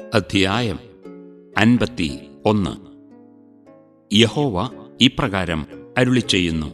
അധ്യായം അൻപത്തി ഒന്ന് യഹോവ ഇപ്രകാരം അരുളി ചെയ്യുന്നു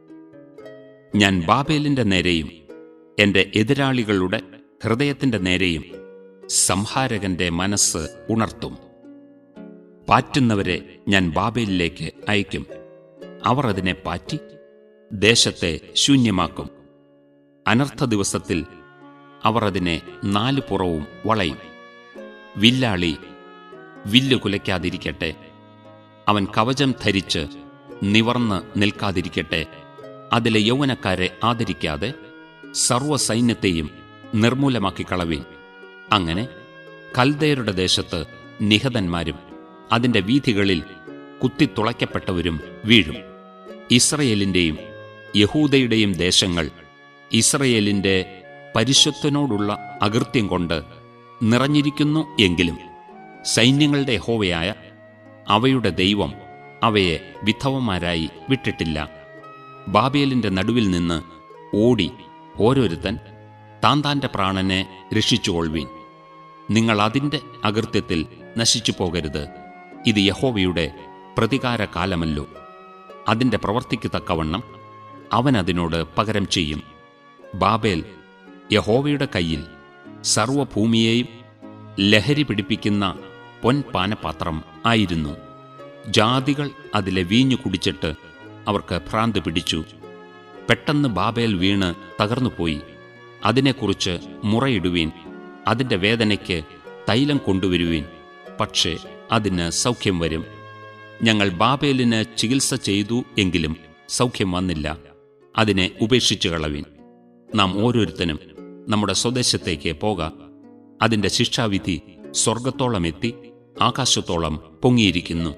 ഞാൻ ബാബേലിന്റെ നേരെയും എന്റെ എതിരാളികളുടെ ഹൃദയത്തിന്റെ നേരെയും സംഹാരകന്റെ മനസ്സ് ഉണർത്തും പാറ്റുന്നവരെ ഞാൻ ബാബേലിലേക്ക് അയക്കും അവർ അതിനെ പാറ്റി ദേശത്തെ ശൂന്യമാക്കും അനർത്ഥ ദിവസത്തിൽ അവർ അതിനെ നാല് പുറവും വളയും വില്ലാളി വില്ല് കുലയ്ക്കാതിരിക്കട്ടെ അവൻ കവചം ധരിച്ച് നിവർന്ന് നിൽക്കാതിരിക്കട്ടെ അതിലെ യൗവനക്കാരെ ആദരിക്കാതെ സർവ്വസൈന്യത്തെയും നിർമൂലമാക്കി കളവീൻ അങ്ങനെ കൽദയരുടെ ദേശത്ത് നിഹതന്മാരും അതിന്റെ വീഥികളിൽ കുത്തിത്തുളയ്ക്കപ്പെട്ടവരും വീഴും ഇസ്രയേലിന്റെയും യഹൂദയുടെയും ദേശങ്ങൾ ഇസ്രയേലിന്റെ പരിശുദ്ധനോടുള്ള അകൃത്യം കൊണ്ട് നിറഞ്ഞിരിക്കുന്നു എങ്കിലും സൈന്യങ്ങളുടെ ഹോവയായ അവയുടെ ദൈവം അവയെ വിധവമാരായി വിട്ടിട്ടില്ല ബാബേലിന്റെ നടുവിൽ നിന്ന് ഓടി ഓരോരുത്തൻ താൻ താന്റെ പ്രാണനെ രക്ഷിച്ചുകൊള്ളുവീൻ നിങ്ങൾ അതിന്റെ അകൃത്യത്തിൽ നശിച്ചു പോകരുത് ഇത് യഹോവയുടെ പ്രതികാര കാലമല്ലോ അതിന്റെ പ്രവർത്തിക്ക് തക്കവണ്ണം അവൻ അതിനോട് പകരം ചെയ്യും ബാബേൽ യഹോവയുടെ കയ്യിൽ സർവഭൂമിയെയും ലഹരി പിടിപ്പിക്കുന്ന പൊൻപാനപാത്രം ആയിരുന്നു ജാതികൾ അതിലെ വീഞ്ഞു കുടിച്ചിട്ട് അവർക്ക് ഭ്രാന്ത് പിടിച്ചു പെട്ടെന്ന് ബാബേൽ വീണ് തകർന്നുപോയി അതിനെക്കുറിച്ച് മുറയിടുവീൻ അതിന്റെ വേദനയ്ക്ക് തൈലം കൊണ്ടുവരുവീൻ പക്ഷേ അതിന് സൗഖ്യം വരും ഞങ്ങൾ ബാബേലിന് ചികിത്സ ചെയ്തു എങ്കിലും സൗഖ്യം വന്നില്ല അതിനെ ഉപേക്ഷിച്ചു കളവീൻ നാം ഓരോരുത്തനും നമ്മുടെ സ്വദേശത്തേക്ക് പോക അതിന്റെ ശിക്ഷാവിധി സ്വർഗത്തോളം എത്തി ആകാശത്തോളം പൊങ്ങിയിരിക്കുന്നു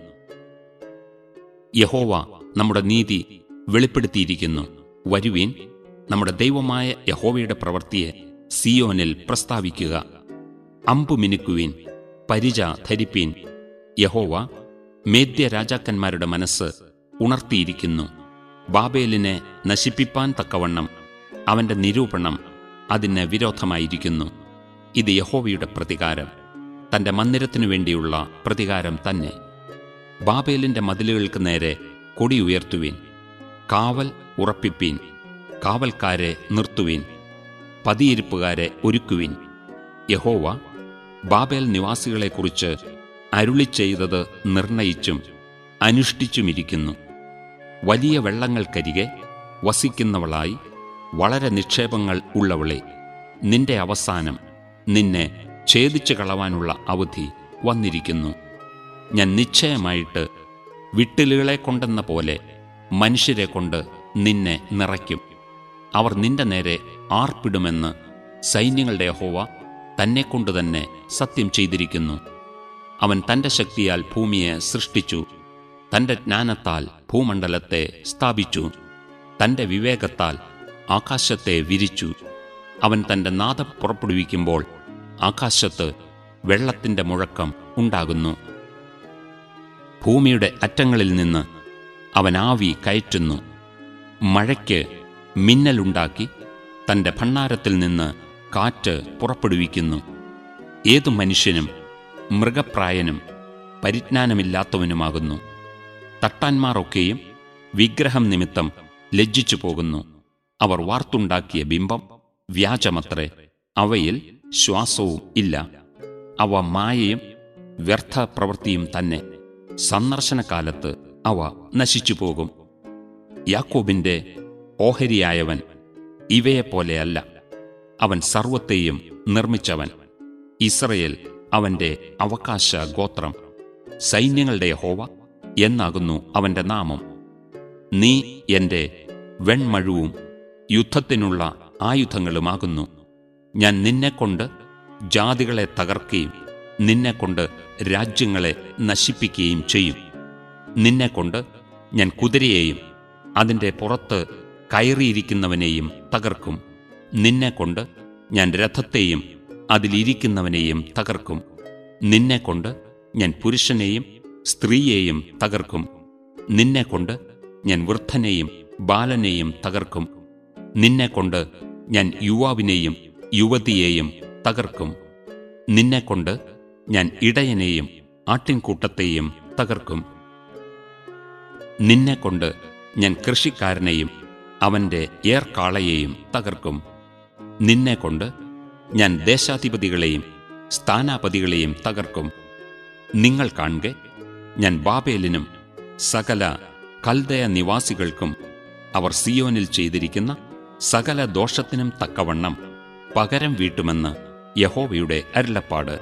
യഹോവ നമ്മുടെ നീതി വെളിപ്പെടുത്തിയിരിക്കുന്നു വരുവീൻ നമ്മുടെ ദൈവമായ യഹോവയുടെ പ്രവൃത്തിയെ സിയോനിൽ പ്രസ്താവിക്കുക അമ്പു മിനുക്കുവീൻ പരിച ധരിപ്പീൻ യഹോവ മേദ്യ രാജാക്കന്മാരുടെ മനസ്സ് ഉണർത്തിയിരിക്കുന്നു ബാബേലിനെ നശിപ്പിപ്പാൻ തക്കവണ്ണം അവന്റെ നിരൂപണം അതിന് വിരോധമായിരിക്കുന്നു ഇത് യഹോവയുടെ പ്രതികാരം തന്റെ മന്ദിരത്തിനു വേണ്ടിയുള്ള പ്രതികാരം തന്നെ ബാബേലിന്റെ മതിലുകൾക്ക് നേരെ കൊടി ഉയർത്തുവീൻ കാവൽ ഉറപ്പിപ്പീൻ കാവൽക്കാരെ നിർത്തുവീൻ പതിയിരിപ്പുകാരെ ഒരുക്കുവീൻ യഹോവ ബാബേൽ നിവാസികളെക്കുറിച്ച് അരുളി ചെയ്തത് നിർണയിച്ചും അനുഷ്ഠിച്ചുമിരിക്കുന്നു വലിയ വെള്ളങ്ങൾക്കരികെ വസിക്കുന്നവളായി വളരെ നിക്ഷേപങ്ങൾ ഉള്ളവളെ നിന്റെ അവസാനം നിന്നെ ഛേദിച്ചു കളവാനുള്ള അവധി വന്നിരിക്കുന്നു ഞാൻ നിശ്ചയമായിട്ട് വിട്ടിലുകളെ കൊണ്ടെന്ന പോലെ മനുഷ്യരെ കൊണ്ട് നിന്നെ നിറയ്ക്കും അവർ നിന്റെ നേരെ ആർപ്പിടുമെന്ന് സൈന്യങ്ങളുടെ ഹോവ തന്നെക്കൊണ്ട് തന്നെ സത്യം ചെയ്തിരിക്കുന്നു അവൻ തന്റെ ശക്തിയാൽ ഭൂമിയെ സൃഷ്ടിച്ചു തന്റെ ജ്ഞാനത്താൽ ഭൂമണ്ഡലത്തെ സ്ഥാപിച്ചു തന്റെ വിവേകത്താൽ ആകാശത്തെ വിരിച്ചു അവൻ തന്റെ നാദം പുറപ്പെടുവിക്കുമ്പോൾ ആകാശത്ത് വെള്ളത്തിന്റെ മുഴക്കം ഉണ്ടാകുന്നു ഭൂമിയുടെ അറ്റങ്ങളിൽ നിന്ന് അവൻ ആവി കയറ്റുന്നു മഴയ്ക്ക് മിന്നലുണ്ടാക്കി തന്റെ ഭണ്ണാരത്തിൽ നിന്ന് കാറ്റ് പുറപ്പെടുവിക്കുന്നു ഏതു മനുഷ്യനും മൃഗപ്രായനും പരിജ്ഞാനമില്ലാത്തവനുമാകുന്നു തട്ടാന്മാരൊക്കെയും വിഗ്രഹം നിമിത്തം ലജ്ജിച്ചു പോകുന്നു അവർ വാർത്തുണ്ടാക്കിയ ബിംബം വ്യാജമത്രേ അവയിൽ ശ്വാസവും ഇല്ല അവ മായയും വ്യർത്ഥ പ്രവൃത്തിയും തന്നെ സന്ദർശനകാലത്ത് അവ നശിച്ചു പോകും യാക്കോബിന്റെ ഓഹരിയായവൻ ഇവയെപ്പോലെയല്ല അവൻ സർവത്തെയും നിർമ്മിച്ചവൻ ഇസ്രയേൽ അവന്റെ അവകാശ ഗോത്രം സൈന്യങ്ങളുടെ ഹോവ എന്നാകുന്നു അവന്റെ നാമം നീ എന്റെ വെൺമഴുവും യുദ്ധത്തിനുള്ള ആയുധങ്ങളുമാകുന്നു ഞാൻ നിന്നെക്കൊണ്ട് ജാതികളെ തകർക്കുകയും നിന്നെക്കൊണ്ട് രാജ്യങ്ങളെ നശിപ്പിക്കുകയും ചെയ്യും നിന്നെക്കൊണ്ട് ഞാൻ കുതിരയെയും അതിൻ്റെ പുറത്ത് കയറിയിരിക്കുന്നവനെയും തകർക്കും നിന്നെക്കൊണ്ട് ഞാൻ രഥത്തെയും അതിലിരിക്കുന്നവനെയും തകർക്കും നിന്നെക്കൊണ്ട് ഞാൻ പുരുഷനെയും സ്ത്രീയെയും തകർക്കും നിന്നെക്കൊണ്ട് ഞാൻ വൃദ്ധനെയും ബാലനെയും തകർക്കും നിന്നെക്കൊണ്ട് ഞാൻ യുവാവിനെയും യുവതിയെയും തകർക്കും നിന്നെക്കൊണ്ട് ഞാൻ ഇടയനെയും ആട്ടിൻകൂട്ടത്തെയും തകർക്കും നിന്നെക്കൊണ്ട് ഞാൻ കൃഷിക്കാരനെയും അവന്റെ ഏർക്കാളയെയും തകർക്കും നിന്നെക്കൊണ്ട് ഞാൻ ദേശാധിപതികളെയും സ്ഥാനാപതികളെയും തകർക്കും നിങ്ങൾ കാണുക ഞാൻ ബാബേലിനും സകല കൽദയ നിവാസികൾക്കും അവർ സിയോനിൽ ചെയ്തിരിക്കുന്ന സകല ദോഷത്തിനും തക്കവണ്ണം പകരം വീട്ടുമെന്ന് യഹോവയുടെ അരുളപ്പാട്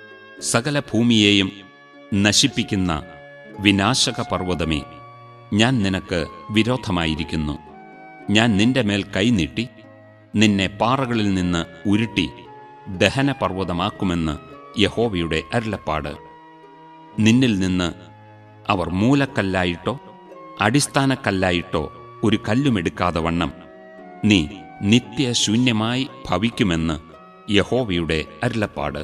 സകല ഭൂമിയെയും നശിപ്പിക്കുന്ന വിനാശക പർവ്വതമേ ഞാൻ നിനക്ക് വിരോധമായിരിക്കുന്നു ഞാൻ നിന്റെ മേൽ കൈനീട്ടി നിന്നെ പാറകളിൽ നിന്ന് ഉരുട്ടി ദഹനപർവ്വതമാക്കുമെന്ന് യഹോവയുടെ അരുളപ്പാട് നിന്നിൽ നിന്ന് അവർ മൂലക്കല്ലായിട്ടോ അടിസ്ഥാനക്കല്ലായിട്ടോ ഒരു കല്ലുമെടുക്കാതെ വണ്ണം നീ നിത്യശൂന്യമായി ഭവിക്കുമെന്ന് യഹോവയുടെ അരുളപ്പാട്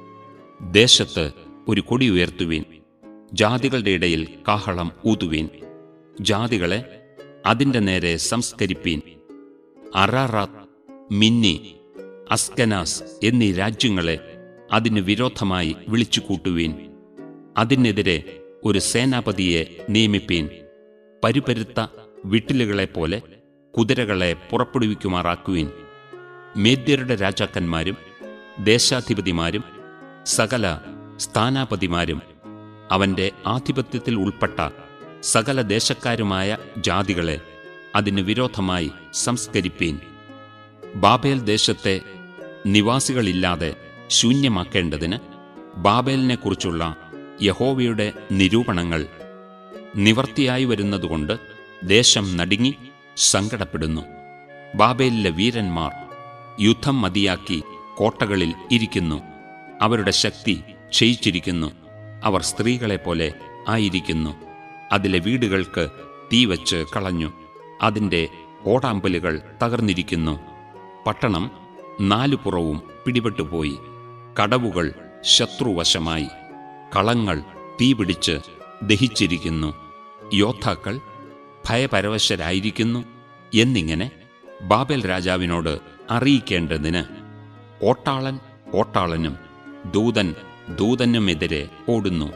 ദേശത്ത് ഒരു കൊടി ഉയർത്തുവീൻ ജാതികളുടെ ഇടയിൽ കാഹളം ഊതുവീൻ ജാതികളെ അതിന്റെ നേരെ സംസ്കരിപ്പീൻ അറാറാത്ത് മിന്നി അസ്കനാസ് എന്നീ രാജ്യങ്ങളെ അതിന് വിരോധമായി വിളിച്ചു കൂട്ടുവീൻ അതിനെതിരെ ഒരു സേനാപതിയെ നിയമിപ്പീൻ പരുപരുത്ത വിട്ടിലുകളെപ്പോലെ കുതിരകളെ പുറപ്പെടുവിക്കുമാറാക്കുവീൻ മേദ്യരുടെ രാജാക്കന്മാരും ദേശാധിപതിമാരും സകല സ്ഥാനാപതിമാരും അവന്റെ ആധിപത്യത്തിൽ ഉൾപ്പെട്ട സകല ദേശക്കാരുമായ ജാതികളെ അതിന് വിരോധമായി സംസ്കരിപ്പീൻ ബാബേൽ ദേശത്തെ നിവാസികളില്ലാതെ ശൂന്യമാക്കേണ്ടതിന് ബാബേലിനെക്കുറിച്ചുള്ള യഹോവയുടെ നിരൂപണങ്ങൾ നിവർത്തിയായി വരുന്നതുകൊണ്ട് ദേശം നടുങ്ങി സങ്കടപ്പെടുന്നു ബാബേലിലെ വീരന്മാർ യുദ്ധം മതിയാക്കി കോട്ടകളിൽ ഇരിക്കുന്നു അവരുടെ ശക്തി ക്ഷയിച്ചിരിക്കുന്നു അവർ സ്ത്രീകളെപ്പോലെ ആയിരിക്കുന്നു അതിലെ വീടുകൾക്ക് തീവച്ച് കളഞ്ഞു അതിൻ്റെ ഓടാമ്പലുകൾ തകർന്നിരിക്കുന്നു പട്ടണം നാലുപുറവും പിടിപെട്ടുപോയി കടവുകൾ ശത്രുവശമായി കളങ്ങൾ തീപിടിച്ച് ദഹിച്ചിരിക്കുന്നു യോദ്ധാക്കൾ ഭയപരവശരായിരിക്കുന്നു എന്നിങ്ങനെ ബാബേൽ രാജാവിനോട് അറിയിക്കേണ്ടതിന് ഓട്ടാളൻ ഓട്ടാളനും ദൂതൻ ദൂതനുമെതിരെ ഓടുന്നു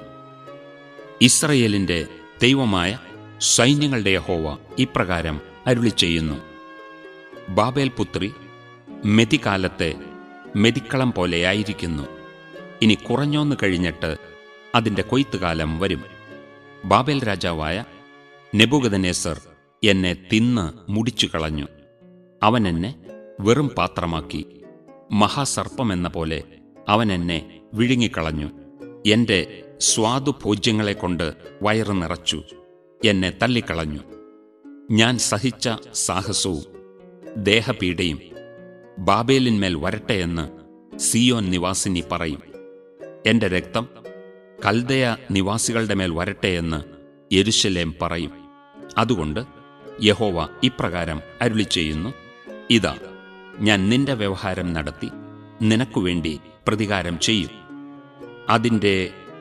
ഇസ്രയേലിന്റെ ദൈവമായ സൈന്യങ്ങളുടെ യഹോവ ഇപ്രകാരം അരുളി ചെയ്യുന്നു ബാബേൽ പുത്രി മെതികാലത്തെ മെതിക്കളം പോലെയായിരിക്കുന്നു ഇനി കുറഞ്ഞോന്ന് കഴിഞ്ഞിട്ട് അതിന്റെ കൊയ്ത്തുകാലം വരും ബാബേൽ രാജാവായ നെബുഗദനേസർ എന്നെ തിന്ന് മുടിച്ചു കളഞ്ഞു അവൻ എന്നെ വെറും പാത്രമാക്കി മഹാസർപ്പമെന്ന പോലെ അവൻ എന്നെ വിഴുങ്ങിക്കളഞ്ഞു എന്റെ സ്വാദുഭോജ്യങ്ങളെ കൊണ്ട് വയറ് നിറച്ചു എന്നെ തള്ളിക്കളഞ്ഞു ഞാൻ സഹിച്ച സാഹസവും ദേഹപീഡയും ബാബേലിന്മേൽ വരട്ടെയെന്ന് സിയോൻ നിവാസിനി പറയും എന്റെ രക്തം കൽദയ നിവാസികളുടെ മേൽ വരട്ടെയെന്ന് യെരുശലേം പറയും അതുകൊണ്ട് യഹോവ ഇപ്രകാരം അരുളി ചെയ്യുന്നു ഇതാ ഞാൻ നിന്റെ വ്യവഹാരം നടത്തി നിനക്കുവേണ്ടി പ്രതികാരം ചെയ്യും അതിൻ്റെ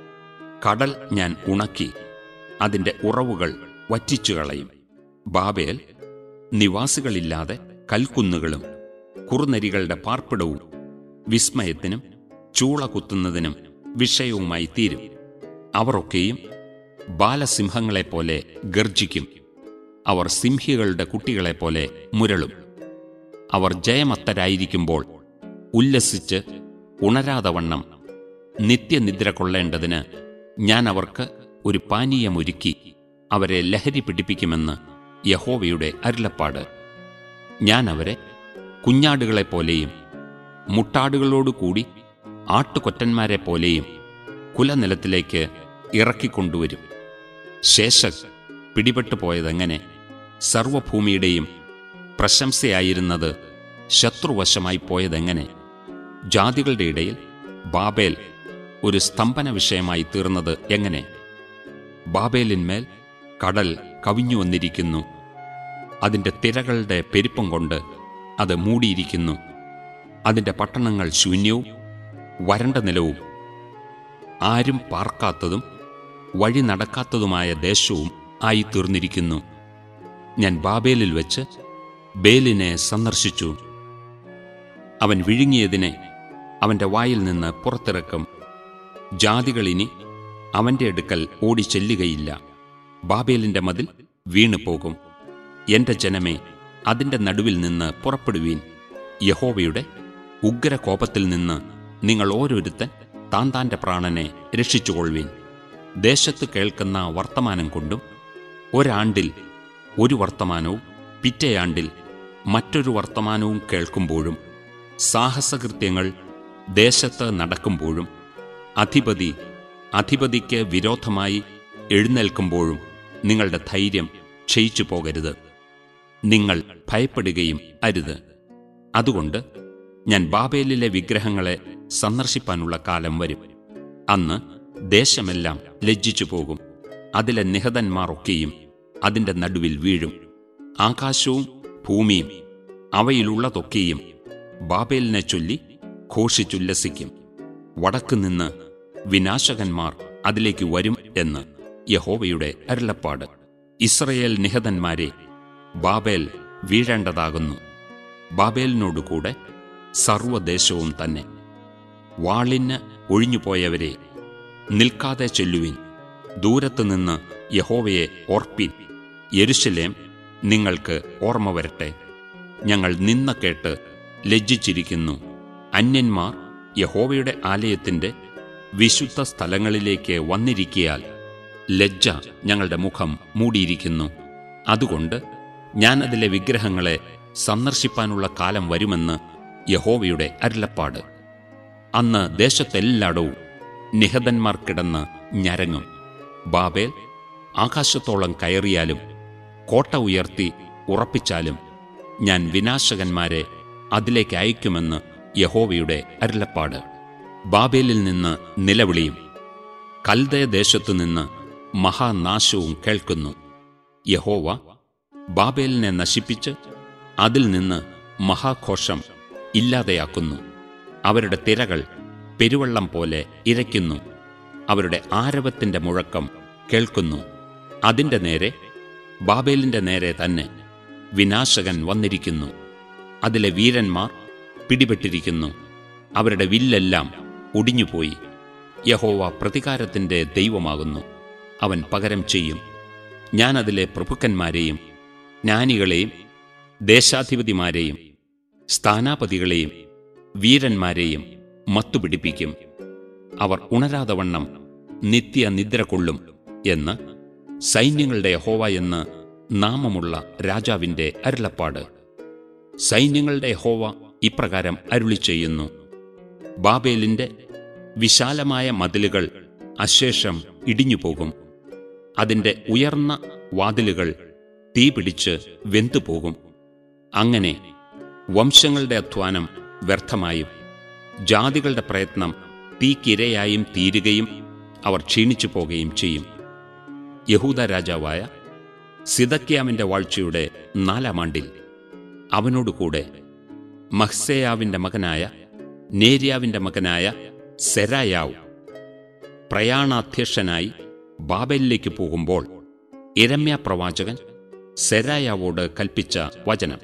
കടൽ ഞാൻ ഉണക്കി അതിൻ്റെ ഉറവുകൾ വറ്റിച്ചു കളയും ബാബേൽ നിവാസികളില്ലാതെ കൽക്കുന്നുകളും കുറുനരികളുടെ പാർപ്പിടവും വിസ്മയത്തിനും ചൂള കുത്തുന്നതിനും വിഷയവുമായി തീരും അവരൊക്കെയും ബാലസിംഹങ്ങളെപ്പോലെ ഗർജിക്കും അവർ സിംഹികളുടെ കുട്ടികളെപ്പോലെ മുരളും അവർ ജയമത്തരായിരിക്കുമ്പോൾ ഉല്ലസിച്ച് ഉണരാതവണ്ണം നിത്യനിദ്ര കൊള്ളേണ്ടതിന് ഞാൻ അവർക്ക് ഒരു പാനീയമൊരുക്കി അവരെ ലഹരി പിടിപ്പിക്കുമെന്ന് യഹോവയുടെ അരുളപ്പാട് ഞാൻ അവരെ കുഞ്ഞാടുകളെപ്പോലെയും മുട്ടാടുകളോടുകൂടി ആട്ടുകൊറ്റന്മാരെപ്പോലെയും കുലനിലത്തിലേക്ക് ഇറക്കിക്കൊണ്ടുവരും ശേഷക് പിടിപെട്ടു പോയതെങ്ങനെ സർവഭൂമിയുടെയും പ്രശംസയായിരുന്നത് ശത്രുവശമായി പോയതെങ്ങനെ ജാതികളുടെ ഇടയിൽ ബാബേൽ ഒരു സ്തംഭന വിഷയമായി തീർന്നത് എങ്ങനെ ബാബേലിന്മേൽ കടൽ കവിഞ്ഞു വന്നിരിക്കുന്നു അതിൻ്റെ തിരകളുടെ പെരുപ്പം കൊണ്ട് അത് മൂടിയിരിക്കുന്നു അതിൻ്റെ പട്ടണങ്ങൾ ശൂന്യവും വരണ്ട നിലവും ആരും പാർക്കാത്തതും വഴി നടക്കാത്തതുമായ ദേശവും ആയിത്തീർന്നിരിക്കുന്നു ഞാൻ ബാബേലിൽ വെച്ച് ബേലിനെ സന്ദർശിച്ചു അവൻ വിഴുങ്ങിയതിനെ അവന്റെ വായിൽ നിന്ന് പുറത്തിറക്കും ജാതികളിനി അവന്റെ അടുക്കൽ ഓടി ചെല്ലുകയില്ല ബാബേലിന്റെ മതിൽ വീണുപോകും എന്റെ ജനമേ അതിന്റെ നടുവിൽ നിന്ന് പുറപ്പെടുവീൻ യഹോവയുടെ ഉഗ്രകോപത്തിൽ നിന്ന് നിങ്ങൾ ഓരോരുത്തൻ താൻ താന്റെ പ്രാണനെ രക്ഷിച്ചുകൊള്ളുവീൻ ദേശത്ത് കേൾക്കുന്ന വർത്തമാനം കൊണ്ടും ഒരാണ്ടിൽ ഒരു വർത്തമാനവും പിറ്റേയാണ്ടിൽ മറ്റൊരു വർത്തമാനവും കേൾക്കുമ്പോഴും സാഹസകൃത്യങ്ങൾ ദേശത്ത് നടക്കുമ്പോഴും അധിപതി അധിപതിക്ക് വിരോധമായി എഴുന്നേൽക്കുമ്പോഴും നിങ്ങളുടെ ധൈര്യം ക്ഷയിച്ചു പോകരുത് നിങ്ങൾ ഭയപ്പെടുകയും അരുത് അതുകൊണ്ട് ഞാൻ ബാബേലിലെ വിഗ്രഹങ്ങളെ സന്ദർശിപ്പാനുള്ള കാലം വരും അന്ന് ദേശമെല്ലാം ലജ്ജിച്ചു പോകും അതിലെ നിഹതന്മാർ ഒക്കെയും അതിന്റെ നടുവിൽ വീഴും ആകാശവും ഭൂമിയും അവയിലുള്ളതൊക്കെയും ബാബേലിനെ ചൊല്ലി ഘോഷിച്ചുല്ലസിക്കും വടക്കുനിന്ന് വിനാശകന്മാർ അതിലേക്ക് വരും എന്ന് യഹോവയുടെ അരുളപ്പാട് ഇസ്രയേൽ നിഹതന്മാരെ ബാബേൽ വീഴേണ്ടതാകുന്നു ബാബേലിനോടുകൂടെ സർവദേശവും തന്നെ വാളിന് ഒഴിഞ്ഞുപോയവരെ നിൽക്കാതെ ചെല്ലുവിൻ ദൂരത്തുനിന്ന് യഹോവയെ ഓർപ്പിൻ യെരുശലേം നിങ്ങൾക്ക് ഓർമ്മ വരട്ടെ ഞങ്ങൾ നിന്ന കേട്ട് ലജ്ജിച്ചിരിക്കുന്നു അന്യന്മാർ യഹോവയുടെ ആലയത്തിന്റെ വിശുദ്ധ സ്ഥലങ്ങളിലേക്ക് വന്നിരിക്കിയാൽ ലജ്ജ ഞങ്ങളുടെ മുഖം മൂടിയിരിക്കുന്നു അതുകൊണ്ട് ഞാൻ അതിലെ വിഗ്രഹങ്ങളെ സന്ദർശിപ്പാനുള്ള കാലം വരുമെന്ന് യഹോവയുടെ അരുളപ്പാട് അന്ന് ദേശത്തെല്ലായിടവും നിഹതന്മാർ കിടന്ന് ഞരങ്ങും ബാബേൽ ആകാശത്തോളം കയറിയാലും കോട്ട ഉയർത്തി ഉറപ്പിച്ചാലും ഞാൻ വിനാശകന്മാരെ അതിലേക്ക് അയക്കുമെന്ന് യഹോവയുടെ അരുളപ്പാട് ബാബേലിൽ നിന്ന് നിലവിളിയും കൽദയ ദേശത്തു നിന്ന് മഹാനാശവും കേൾക്കുന്നു യഹോവ ബാബേലിനെ നശിപ്പിച്ച് അതിൽ നിന്ന് മഹാഘോഷം ഇല്ലാതെയാക്കുന്നു അവരുടെ തിരകൾ പെരുവെള്ളം പോലെ ഇരയ്ക്കുന്നു അവരുടെ ആരവത്തിന്റെ മുഴക്കം കേൾക്കുന്നു അതിന്റെ നേരെ ബാബേലിന്റെ നേരെ തന്നെ വിനാശകൻ വന്നിരിക്കുന്നു അതിലെ വീരന്മാർ പിടിപെട്ടിരിക്കുന്നു അവരുടെ വില്ലെല്ലാം ഒടിഞ്ഞുപോയി യഹോവ പ്രതികാരത്തിന്റെ ദൈവമാകുന്നു അവൻ പകരം ചെയ്യും ഞാൻ അതിലെ പ്രഭുക്കന്മാരെയും ജ്ഞാനികളെയും ദേശാധിപതിമാരെയും സ്ഥാനാപതികളെയും വീരന്മാരെയും മത്തുപിടിപ്പിക്കും അവർ ഉണരാതവണ്ണം നിത്യനിദ്ര കൊള്ളും എന്ന് സൈന്യങ്ങളുടെ യഹോവ എന്ന് നാമമുള്ള രാജാവിന്റെ അരുളപ്പാട് സൈന്യങ്ങളുടെ യഹോവ ഇപ്രകാരം അരുളി ചെയ്യുന്നു ബാബേലിന്റെ വിശാലമായ മതിലുകൾ അശേഷം ഇടിഞ്ഞുപോകും അതിന്റെ ഉയർന്ന വാതിലുകൾ തീപിടിച്ച് വെന്തുപോകും അങ്ങനെ വംശങ്ങളുടെ അധ്വാനം വ്യർത്ഥമായും ജാതികളുടെ പ്രയത്നം തീക്കിരയായും തീരുകയും അവർ ക്ഷീണിച്ചു പോകുകയും ചെയ്യും യഹൂദ രാജാവായ സിദക്യാമിന്റെ വാഴ്ചയുടെ നാലാം ആണ്ടിൽ അവനോടുകൂടെ മഹ്സേയാവിന്റെ മകനായ നേര്യാവിന്റെ മകനായ സെരായാവ് പ്രയാണാധ്യക്ഷനായി ബാബേലിലേക്ക് പോകുമ്പോൾ ഇരമ്യ പ്രവാചകൻ സെരായാവോട് കൽപ്പിച്ച വചനം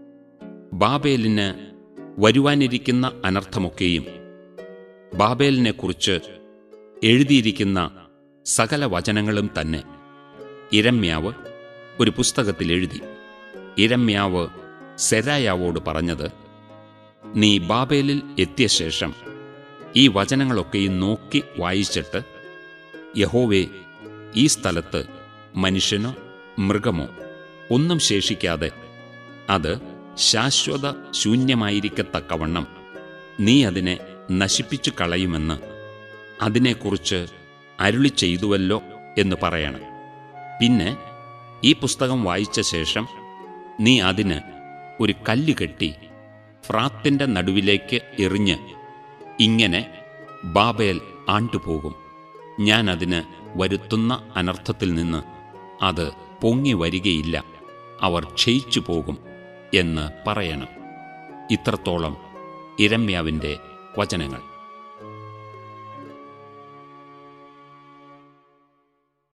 ബാബേലിന് വരുവാനിരിക്കുന്ന അനർത്ഥമൊക്കെയും ബാബേലിനെക്കുറിച്ച് എഴുതിയിരിക്കുന്ന സകല വചനങ്ങളും തന്നെ ഇരമ്യാവ് ഒരു പുസ്തകത്തിൽ എഴുതി ഇരമ്യാവ് സെരായാവോട് പറഞ്ഞത് നീ ബാബേലിൽ എത്തിയ ശേഷം ഈ വചനങ്ങളൊക്കെയും നോക്കി വായിച്ചിട്ട് യഹോവേ ഈ സ്ഥലത്ത് മനുഷ്യനോ മൃഗമോ ഒന്നും ശേഷിക്കാതെ അത് ശാശ്വത ശൂന്യമായിരിക്കത്തക്കവണ്ണം നീ അതിനെ നശിപ്പിച്ചു കളയുമെന്ന് അതിനെക്കുറിച്ച് അരുളി ചെയ്തുവല്ലോ എന്ന് പറയണം പിന്നെ ഈ പുസ്തകം വായിച്ച ശേഷം നീ അതിന് ഒരു കല്ല് കെട്ടി ഫ്രാത്തിന്റെ നടുവിലേക്ക് എറിഞ്ഞ് ഇങ്ങനെ ബാബേൽ ആണ്ടുപോകും ഞാൻ അതിന് വരുത്തുന്ന അനർത്ഥത്തിൽ നിന്ന് അത് പൊങ്ങി വരികയില്ല അവർ ക്ഷയിച്ചു പോകും എന്ന് പറയണം ഇത്രത്തോളം ഇരമ്യാവിൻ്റെ വചനങ്ങൾ